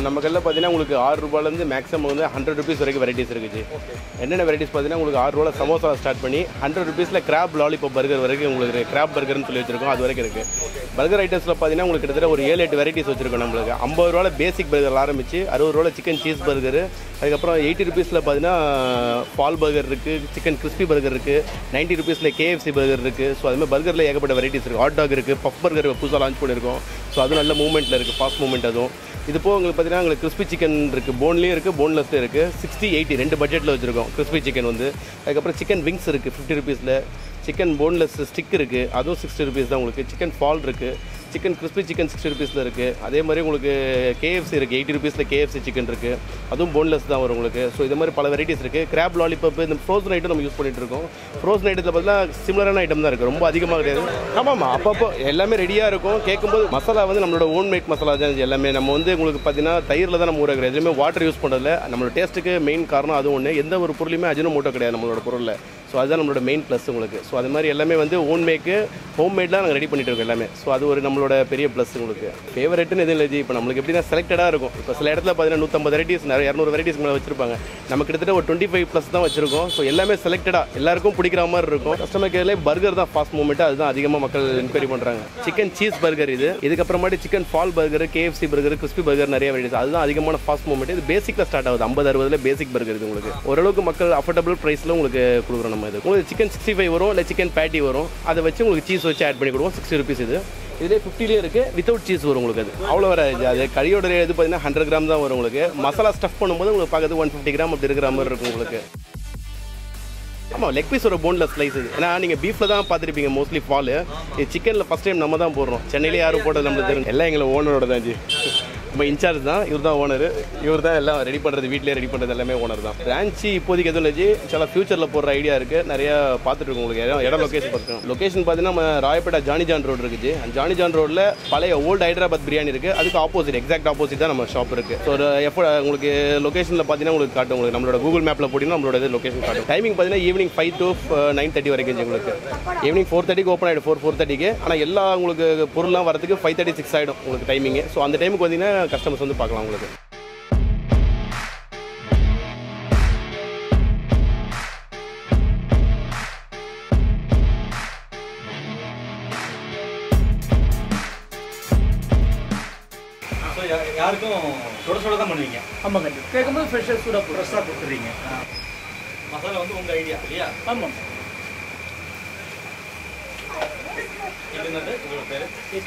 நம்ம கடையில் பார்த்தீங்கன்னா உங்களுக்கு ஆறு ரூபாயிலேருந்து மேக்ஸிமம் வந்து ஹண்ட்ரட் ருபீஸ் வரைக்கும் வெரைட்டிஸ் இருக்குது என்னென்ன வெரைட்டிஸ் பார்த்தீங்கன்னா உங்களுக்கு ஆறு ரூபாயில் சமோசா ஸ்டார்ட் பண்ணி ஹண்ட்ரட் ருபீஸில் கிராப் லாலிபாப் பர்கர் வரைக்கும் உங்களுக்கு கிராப் பர்கர்னு சொல்லி வச்சிருக்கோம் அது வரைக்கும் இருக்குது பர்கர் ஐட்டம்ஸில் பார்த்தீங்கன்னா உங்களுக்கு கிட்டத்தட்ட ஒரு ஏழு எட்டு வெரைட்டிஸ் வச்சிருக்கோம் நம்மளுக்கு ஐம்பது ரூபாயில் பேசிக் பர்கர் ஆரம்பிச்சு அறுபது ரூபாயில் சிக்கன் சீஸ் பர்கர் அதுக்கப்புறம் எயிட்டி ருபீஸில் பார்த்தீங்கன்னா ஃபால் பர்கர் இருக்குது சிக்கன் கிறிஸ்பி பர்கர் இருக்குது நைன்ட்டி ருபீஸில் கேஎஃப்சி பர்கர் இருக்குது ஸோ அதுமாதிரி பர்கரில் ஏகப்பட்ட வெரைட்டிஸ் இருக்குது ஹாட் டாக் இருக்குது பஃப் பர்கர் புதுசாக லான்ச் பண்ணியிருக்கோம் ஸோ அது நல்ல மூவ்மெண்ட்டில் இருக்குது ஃபாஸ்ட் மூவ்மெண்ட் அதுவும் இது போக உங்களுக்கு பார்த்தீங்கன்னா உங்களுக்கு கிறிஸ்பி சிக்கன் இருக்குது போன்லேயும் இருக்குது போன்லெஸ்ஸும் இருக்குது சிக்ஸ்டி எயிட்டி ரெண்டு பட்ஜெட்டில் வச்சுருக்கோம் கிறிஸ்பி சிக்கன் வந்து அதுக்கப்புறம் சிக்கன் விங்ஸ் இருக்குது ஃபிஃப்டி ருபீஸில் சிக்கன் போன்லெஸ் ஸ்டிக் இருக்குது அதுவும் சிக்ஸ்டி ருபீஸ் தான் உங்களுக்கு சிக்கன் ஃபால் இருக்குது சிக்கன் கிறிஸ்பி சிக்கன் சிக்ஸ்டி ருபீஸில் இருக்குது அதே மாதிரி உங்களுக்கு கேஎஃப்சி இருக்குது எயிட்டி ருபீஸில் கேஎஃப்சி சிக்கன் இருக்குது அதுவும் போன்லெஸ் தான் வரும் உங்களுக்கு ஸோ இது மாதிரி பல வெரைட்டிஸ் இருக்குது கிராப் லாலிபப் இந்த ஃப்ரோசன் ஐட்டம் நம்ம யூஸ் பண்ணிட்டு இருக்கோம் ஃப்ரோசன் ஐட்டத்தில் பார்த்தீங்கன்னா சிமிலரான ஐட்டம் தான் இருக்குது ரொம்ப அதிகமாக கிடையாது ஆமாம்மா அப்பப்போ எல்லாமே ரெடியாக இருக்கும் கேட்கும்போது மசாலா வந்து நம்மளோட ஓன் மேக் மசாலா தான் இது எல்லாமே நம்ம வந்து உங்களுக்கு பார்த்தீங்கன்னா தயிரில் தான் நம்ம ஊற கிடையாது எதுவுமே வாட்டர் யூஸ் பண்ணுறதில்ல நம்மளோட டேஸ்ட்டுக்கு மெயின் காரணம் அது ஒன்று எந்த ஒரு பொருளையுமே அஜினோ மூட்டோ கிடையாது நம்மளோட பொருளில் ஸோ அதுதான் நம்மளோட மெயின் ப்ளஸ் உங்களுக்கு ஸோ அது மாதிரி எல்லாமே வந்து ஓன் மேக்கு ஹோம் மேட்லாம் நாங்கள் ரெடி பண்ணிட்டு இருக்கோம் எல்லாமே ஸோ அது ஒரு நம்மளோட பெரிய ப்ளஸ் உங்களுக்கு ஃபேவரட்னு எதுவும் இல்லை ஜி இப்போ நம்மளுக்கு எப்படின்னா செலக்டடாக இருக்கும் இப்போ சில இடத்துல பார்த்தீங்கன்னா நூற்றம்பது வெரைட்டிஸ் நிறைய இரநூறு வெரைட்டிஸ் மேலே வச்சிருப்பாங்க நம்ம கிட்டத்தட்ட ஒரு டுவெண்ட்டி ஃபைவ் ப்ளஸ் தான் வச்சிருக்கோம் ஸோ எல்லாமே செலக்டடாக எல்லாருக்கும் பிடிக்கிற மாதிரி இருக்கும் கஸ்டமர் கேர்லேயே பர்கர் தான் ஃபாஸ்ட் மூமெண்ட் அதுதான் அதிகமாக மக்கள் என்கொயரி பண்ணுறாங்க சிக்கன் சீஸ் பர்கர் இது இதுக்கப்புறமாட்டி chicken fall burger KFC burger crispy burger நிறைய வெரைட்டிஸ் அதுதான் அதிகமான ஃபாஸ்ட் மூமெண்ட் இது பேசிக்கில் ஸ்டார்ட் ஆகுது ஐம்பது அறுபதுல பேசிக் பர்கர் இது உங்களுக்கு ஓரளவுக்கு மக்கள் அஃபோர்டபுள் ப்ரைஸில் உங்களுக்கு கொடுக்குறோம் நம்ம இது உங்களுக்கு சிக்கன் சிக்ஸ்டி ஃபைவ் வரும் இல்லை சிக்கன் பேட்டி வரும் அதை வச்சு உங்களுக்கு சீஸ் வச்சு ஆட் பண்ணி கொடுவோம் சிக்ஸ்டி ருபீஸ் இது இதே ஃபிஃப்டிலேயே இருக்குது வித்தவுட் சீஸ் வரும் உங்களுக்கு அது அவ்வளோ வராது அது கறியோட rate இது பார்த்தீங்கன்னா ஹண்ட்ரட் கிராம் தான் வரும் உங்களுக்கு மசாலா ஸ்டஃப் பண்ணும்போது உங்களுக்கு பார்க்கறது ஒன் ஃபிஃப்டி கிராம் அப்படி இருக்கிற மாதிரி இருக்கும் உங்களுக்கு ஆமாம் லெக் பீஸோட போன்லெஸ் ஸ்லைஸ் இது ஏன்னா நீங்கள் பீஃபில் தான் பார்த்துருப்பீங்க மோஸ்ட்லி ஃபால் இது சிக்கனில் ஃபஸ்ட் டைம் நம்ம தான் போடுறோம் சென்னையிலே யாரும் போட்டது நம்மளுக்கு தெரியும் எல்லாம் எங்களை ஓனரோட தான் ஜி நம்ம இன்சார்ஜ் தான் இவர் தான் ஓனர் இவர் தான் எல்லாம் ரெடி பண்ணுறது வீட்டிலே ரெடி பண்ணுறது எல்லாமே ஓனர் தான் பிரான்ச்சு இப்போதைக்கு எதுவும் இல்லை ஜி சில ஃபியூச்சரில் போடுற ஐடியா இருக்குது நிறையா பார்த்துட்டு இருக்கோம் உங்களுக்கு இடம் இடம் லொக்கேஷன் பார்த்துருக்கோம் லொக்கேஷன் பார்த்தீங்கன்னா நம்ம ராயப்பேட்டா ஜானி ஜான் ரோடு இருக்குது அந்த ஜானி ஜான் ரோட்டில் பழைய ஓல்டு ஹைதராபாத் பிரியாணி இருக்குது அதுக்கு ஆப்போசிட் எக்ஸாக்ட் ஆப்போசிட் தான் நம்ம ஷாப் இருக்குது ஸோ ஒரு எப்போ உங்களுக்கு லொக்கேஷனில் பார்த்தீங்கன்னா உங்களுக்கு காட்டும் உங்களுக்கு நம்மளோட கூகுள் மேப்பில் போட்டிங்கன்னா நம்மளோட இது லொக்கேஷன் காட்டும் டைமிங் பார்த்தீங்கன்னா evening five to nine thirty வரைக்கும் ஜி உங்களுக்கு ஈவினிங் ஃபோர் தேர்ட்டிக்கு ஓப்பன் ஆகிடும் ஃபோர் ஃபோர் தேர்ட்டிக்கு ஆனால் எல்லா உங்களுக்கு பொருள்லாம் வரதுக்கு ஃபைவ் தேர்ட்டி சிக்ஸ் ஆகிடும் உங்களுக்கு டைமிங் ஸோ அந்த டைமுக்கு வந்தீங்கன்னா கஸ்டமர்ஸ் வந்து பார்க்கலாம் உங்களுக்கு ஸோ யாருக்கும் சுட சுட தான் பண்ணுவீங்க ஆமாம் கண்டிப்பாக கேட்கும்போது ஃப்ரெஷ்ஷாக சூடாக போடுறோம் ஃப்ரெஷ்ஷாக கொடுத்துறீங்க மசாலா வந்து உங்கள் ஐடியா இல்லையா ஆமாம் இது என்னது உங்களோட பேர்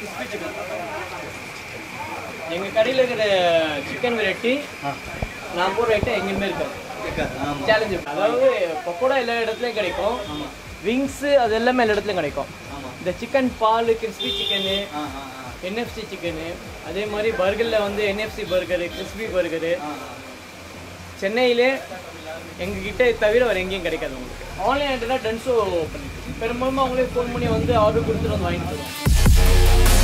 எங்கள் கடையில் இருக்கிற சிக்கன் வெரைட்டி நான் போடுற ஐட்டம் எங்கேயுமே இருக்காது ஆமாம் சேலஞ்சு அதாவது பக்கோடா எல்லா இடத்துலையும் கிடைக்கும் விங்ஸு அது எல்லாமே எல்லா இடத்துலையும் கிடைக்கும் இந்த சிக்கன் பால் கிறிஸ்பி சிக்கனு ஆ ஆ ஆ என்எஃப்சி சிக்கனு அதே மாதிரி பர்கரில் வந்து என்எஃப்சி பர்கரு கிறிஸ்பி பர்கரு சென்னையிலே எங்ககிட்ட தவிர வேறு எங்கேயும் கிடைக்காது உங்களுக்கு ஆன்லைன் ஆர்டர்னா டென்ஸோ பண்ணிட்டு பெரும்பாலும் அவங்களே ஃபோன் பண்ணி வந்து ஆர்டர் கொடுத்துட்டு வந்து வாங்கிட்டு வருவோம்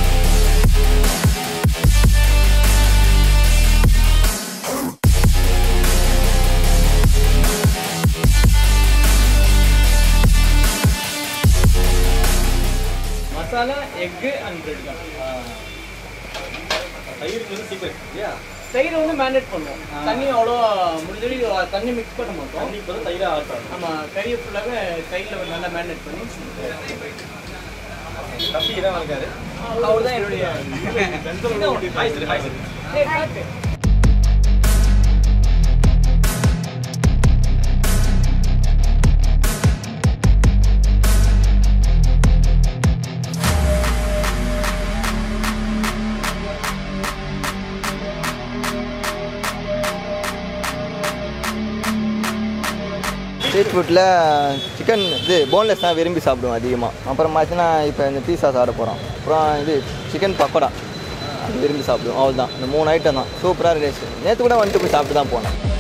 மசாலா எக்கு அண்ட் பிரெட் தான் தயிருக்கு வந்து சீக்கிரம் இல்லையா தயிர் வந்து மேனேட் பண்ணுவோம் தண்ணி அவ்வளோ முடிஞ்சடி தண்ணி மிக்ஸ் பண்ண மாட்டோம் தண்ணிக்கு வந்து தயிராக ஆட்டம் நம்ம கறியை ஃபுல்லாகவே தயிரில் நல்லா மேனேட் பண்ணி தம்பி இதான் இருக்காரு அவர் தான் என்னுடைய ஹாய் சார் ஹாய் சார் ஏய், காட்டு. ஸ்ட்ரீட் ஃபுட்டில் சிக்கன் இது போன்லெஸ் தான் விரும்பி சாப்பிடுவோம் அதிகமாக அப்புறம் பார்த்தீங்கன்னா இப்போ இந்த பீஸா சாப்பிட போகிறோம் அப்புறம் இது சிக்கன் பக்கோடா அது விரும்பி சாப்பிடுவோம் அவ்வளோதான் இந்த மூணு ஐட்டம் தான் சூப்பராக இருக்கு நேற்று கூட வந்துட்டு போய் சாப்பிட்டு தான் போனேன்